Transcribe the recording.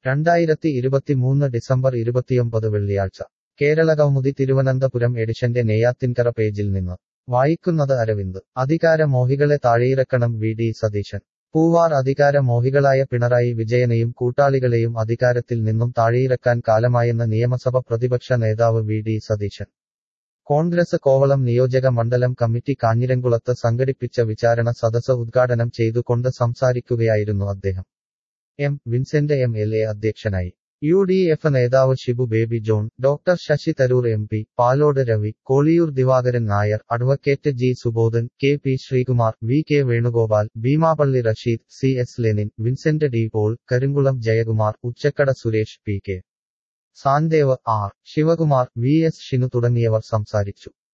രണ്ടായിരത്തി ഇരുപത്തിമൂന്ന് ഡിസംബർ ഇരുപത്തിയൊമ്പത് വെള്ളിയാഴ്ച കേരള കൗമുദി തിരുവനന്തപുരം എഡിഷന്റെ നെയ്യാത്തിൻകര പേജിൽ നിന്ന് വായിക്കുന്നത് അരവിന്ദ് അധികാര മോഹികളെ താഴെയിറക്കണം വി ഡി സതീശൻ പൂവാർ അധികാര മോഹികളായ പിണറായി വിജയനെയും കൂട്ടാളികളെയും അധികാരത്തിൽ നിന്നും താഴെയിറക്കാൻ കാലമായെന്ന് നിയമസഭ പ്രതിപക്ഷ നേതാവ് വി ഡി സതീശൻ കോൺഗ്രസ് കോവളം നിയോജക മണ്ഡലം കമ്മിറ്റി കാഞ്ഞിരംകുളത്ത് സംഘടിപ്പിച്ച വിചാരണ സദസ് ഉദ്ഘാടനം ചെയ്തുകൊണ്ട് സംസാരിക്കുകയായിരുന്നു അദ്ദേഹം M Vincent M L A അധ്യക്ഷനായി യു ഡി എഫ് നേതാവ് Shibu Baby John doctor Shashi Tharoor M P Palode Ravi Kolliyoor Divakaran Nair advocate G Subodhan K P Sreekumar V K Venugopal Beemapally Rasheed C S Lenin Vincent D Paul Karinkulam Jayakumar Uchakkada Suresh P K Sandev R Sivakumar V S Shinu തുടങ്ങിയവർ സംസാരിച്ചു